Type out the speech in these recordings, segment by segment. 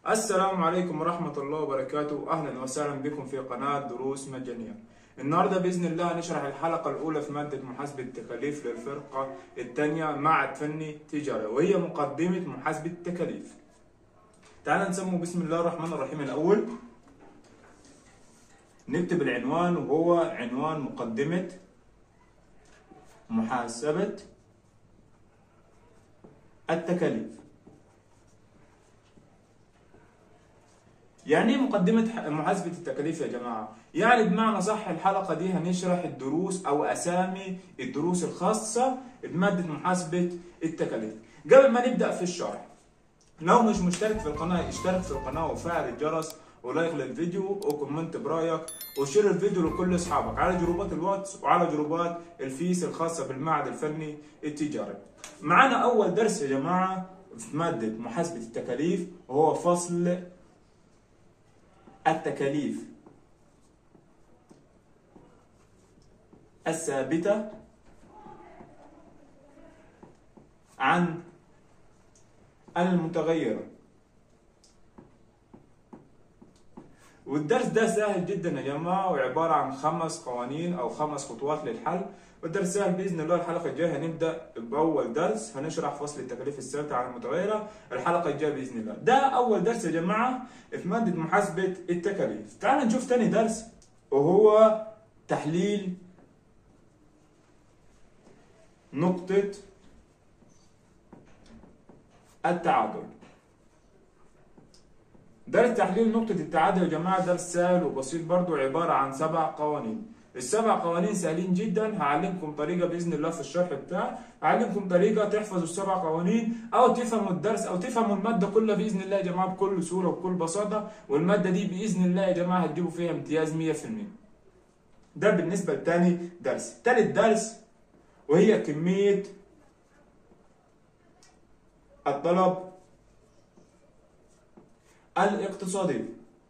السلام عليكم ورحمة الله وبركاته أهلا وسهلا بكم في قناة دروس مجانية النهاردة بإذن الله نشرح الحلقة الأولى في مادة محاسبة التكاليف للفرقة الثانية معهد فني تجارة وهي مقدمة محاسبة التكاليف تعال نسمو بسم الله الرحمن الرحيم الأول نكتب العنوان وهو عنوان مقدمة محاسبة التكاليف يعني ايه مقدمة محاسبة التكاليف يا جماعة؟ يعني بمعنى صح الحلقة دي هنشرح الدروس أو أسامي الدروس الخاصة بمادة محاسبة التكاليف. قبل ما نبدأ في الشرح لو مش مشترك في القناة اشترك في القناة وفعل الجرس ولايك للفيديو وكومنت برايك وشير الفيديو لكل اصحابك على جروبات الواتس وعلى جروبات الفيس الخاصة بالمعهد الفني التجاري. معانا أول درس يا جماعة في مادة محاسبة التكاليف وهو فصل التكاليف الثابتة عن المتغيرة والدرس ده سهل جدا يا جماعة وعبارة عن خمس قوانين أو خمس خطوات للحل والدرس سهل بإذن الله الحلقة الجاية هنبدأ بأول درس هنشرح فصل التكاليف الثابتة عن المتغيرة الحلقة الجاية بإذن الله ده أول درس يا جماعة في مادة محاسبة التكاليف تعال نشوف تاني درس وهو تحليل نقطة التعادل درس تحليل نقطة التعادل يا جماعة درس سهل وبسيط برضو عبارة عن سبع قوانين السبع قوانين سهلين جدا هعلمكم طريقة بإذن الله في الشرح بتاعي هعلمكم طريقة تحفظوا السبع قوانين أو تفهموا الدرس أو تفهموا المادة كلها بإذن الله يا جماعة بكل سهولة وبكل بساطة والمادة دي بإذن الله يا جماعة هتجيبوا فيها امتياز 100% ده بالنسبة لتاني درس تالت درس وهي كمية الطلب الاقتصادي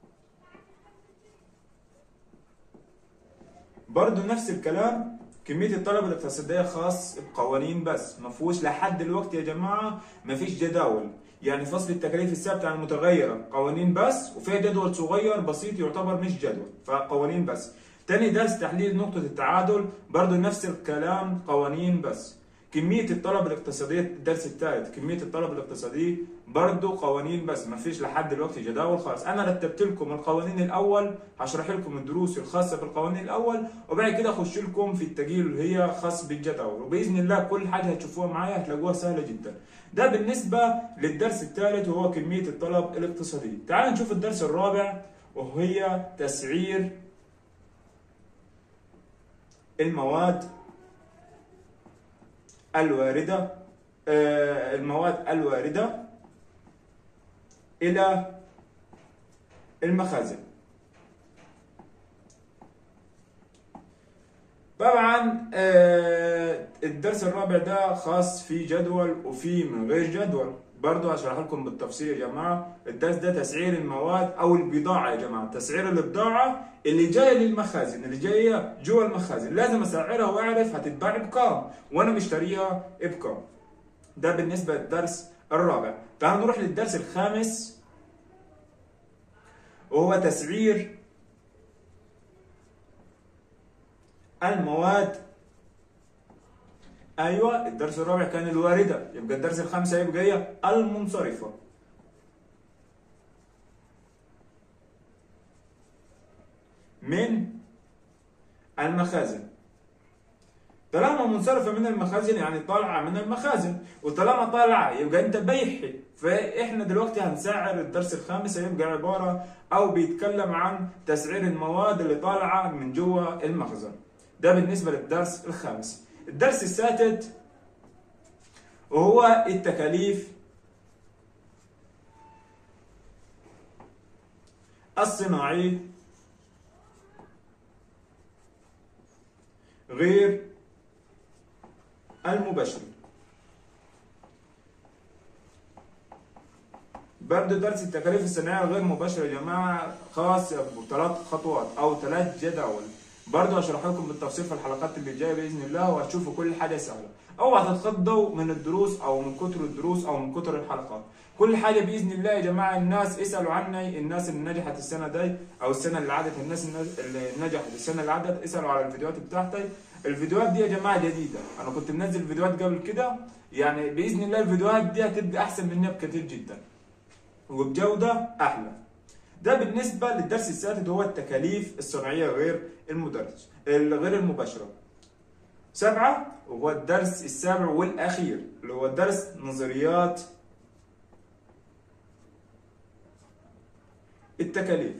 برضو نفس الكلام كمية الطلب الاقتصادية خاص بقوانين بس ما فيهوش لحد دلوقتي يا جماعة ما فيش جداول يعني فصل التكاليف الثابتة عن المتغيرة قوانين بس وفيها جدول صغير بسيط يعتبر مش جدول فقوانين بس تاني درس تحليل نقطة التعادل برضو نفس الكلام قوانين بس كمية الطلب الاقتصادية الدرس الثالث كمية الطلب الاقتصادي برضو قوانين بس ما فيش لحد دلوقتي جداول خالص انا رتبت لكم القوانين الاول هشرح لكم الدروس الخاصة بالقوانين الاول وبعد كده اخش لكم في التجهيل اللي هي خاص بالجداول وباذن الله كل حاجة هتشوفوها معايا هتلاقوها سهلة جدا ده بالنسبة للدرس الثالث وهو كمية الطلب الاقتصادي تعال نشوف الدرس الرابع وهي تسعير المواد الواردة المواد الواردة إلى المخازن طبعا الدرس الرابع ده خاص في جدول وفي من غير جدول برضه هشرح لكم بالتفصيل يا جماعه الدرس ده تسعير المواد او البضاعه يا جماعه تسعير البضاعه اللي جايه للمخازن اللي جايه جوه المخازن لازم اسعرها واعرف هتتباع بكام وانا مشتريها بكام ده بالنسبه للدرس الرابع تعالوا نروح للدرس الخامس وهو تسعير المواد ايوه الدرس الرابع كان الوارده يبقى الدرس الخامس هيبقى هي المنصرفه من المخازن طالما منصرفة من المخازن يعني طالعة من المخازن وطالما طالعة يبقى انت بيحي فاحنا دلوقتي هنسعر الدرس الخامس هيبقى عبارة او بيتكلم عن تسعير المواد اللي طالعة من جوه المخزن ده بالنسبة للدرس الخامس الدرس السادس وهو التكاليف الصناعية غير المباشرة برضه درس التكاليف الصناعية غير مباشرة يا جماعة خاص بثلاث خطوات أو ثلاث جداول برضه هشرح لكم بالتفصيل في الحلقات اللي جايه باذن الله وهتشوفوا كل حاجه سهله اوعى تتخضوا من الدروس او من كتر الدروس او من كتر الحلقات كل حاجه باذن الله يا جماعه الناس اسالوا عني الناس اللي نجحت السنه دي او السنه اللي عدت الناس اللي نجحت السنه اللي عدت اسالوا على الفيديوهات بتاعتي الفيديوهات دي يا جماعه جديده انا كنت منزل فيديوهات قبل كده يعني باذن الله الفيديوهات دي هتبقى احسن منها بكثير جدا وبجوده احلى ده بالنسبه للدرس السادس هو التكاليف الصناعيه غير المدرس غير المباشره سبعة وهو الدرس السابع والأخير اللي هو درس نظريات التكاليف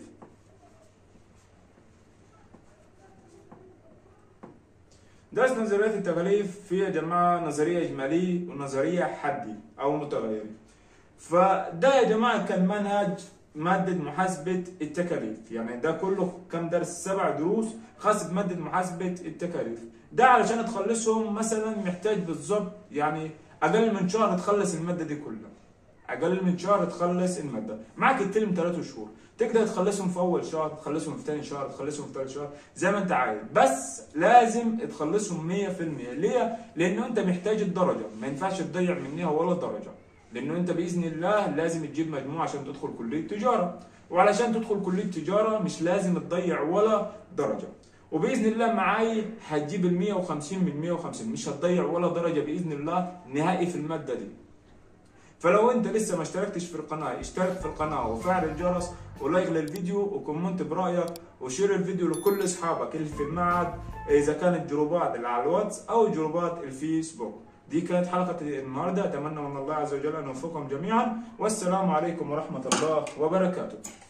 درس نظريات التكاليف في يا جماعة نظرية إجمالية ونظرية حدي أو متغيرة فده يا جماعة كان منهج مادة محاسبة التكاليف يعني ده كله كم درس سبع دروس خاص بمادة محاسبة التكاليف ده علشان تخلصهم مثلا محتاج بالظبط يعني أقل من شهر تخلص المادة دي كلها أقل من شهر تخلص المادة معك الترم ثلاثة شهور تقدر تخلصهم في أول شهر تخلصهم في ثاني شهر تخلصهم في ثالث شهر زي ما أنت عايز بس لازم تخلصهم 100% ليه؟ لأنه أنت محتاج الدرجة ما ينفعش تضيع منها ولا درجة لانه انت باذن الله لازم تجيب مجموع عشان تدخل كليه تجاره وعلشان تدخل كليه تجاره مش لازم تضيع ولا درجه وباذن الله معاي هتجيب ال 150 من 150 مش هتضيع ولا درجه باذن الله نهائي في الماده دي فلو انت لسه ما اشتركتش في القناه اشترك في القناه وفعل الجرس ولايك للفيديو وكومنت برايك وشير الفيديو لكل اصحابك اللي في المعهد اذا كانت جروبات اللي على الواتس او جروبات الفيسبوك دي كانت حلقة النهاردة أتمنى من الله عز وجل أن يوفقكم جميعا والسلام عليكم ورحمة الله وبركاته